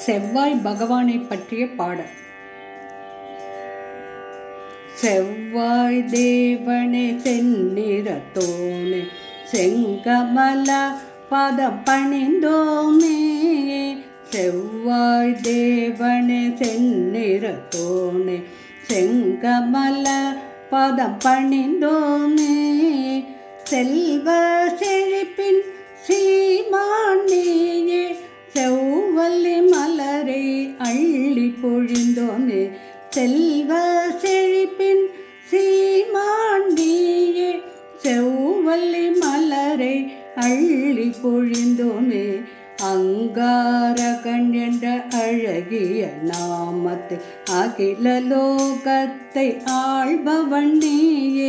செவ்வாய் பகவானை பற்றிய பாடல் செவ்வாய் தேவனே தென்னிறத்தோனே செங்கமல பதம் பணிந்தோமே செவ்வாய் தேவனே தென்னிறத்தோனே செங்கமல பதம் பணிந்தோமே செல்வ செழிப்பின் சீமானியே செவ்வல்லி மலரை அள்ளி பொழிந்தோமே செல்வ செழிப்பின் சீமாண்டியே செவ்வல்லி மலரை அள்ளி பொழிந்தோமே அங்காரகன் என்ற அழகிய நாமத்தை அகில லோகத்தை ஆள்பவன் நீயே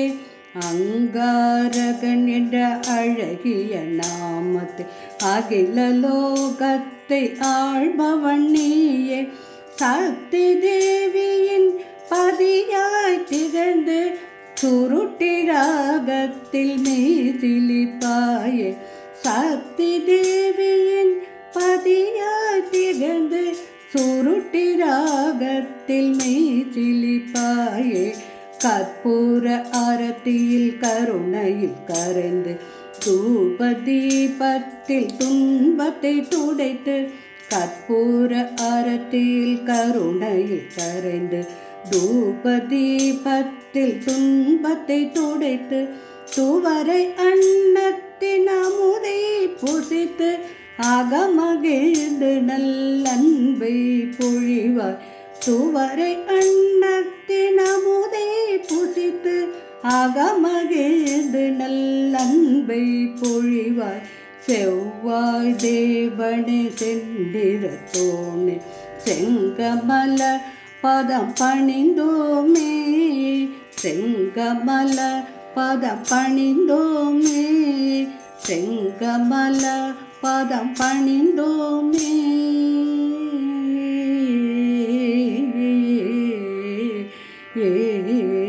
அங்காரகன் என்ற அழகிய நாமத்தை அகில லோகத்தை ஆள்பவன் நீயே சக்தி தேவியின் பதியாய் திகழ்ந்து சுருட்டி ராகத்தில் மீதிலிப்பாயே சக்தி தேவியின் பதியாய் திகழ்ந்து சுருட்டி ராகத்தில் மீதிலிப்பாயே கற்பூர அரத்தியில் கருணையில் கரைந்து தூப தீபத்தில் துன்பத்தை துடைத்து கற்பூர அரத்தியில் கருணையில் கரைந்து தூப தீபத்தில் துன்பத்தை துடைத்து துவரை அன்னத்தின் அமுதை புசித்து அகமகிழ்ந்து நல்லன்பை பொழிவாய் சுவரை அன்னத்தின் அமுதை புசித்து அகமகிழ்ந்து நல்லன்பை பொழிவாய் செவ்வாய் தேவனே சென்றிரத்தோனே செங்கமல பதம் பணிந்தோமே செங்கமல பதம் பணிந்தோமே செங்கமல பதம் பணிந்தோமே ஏ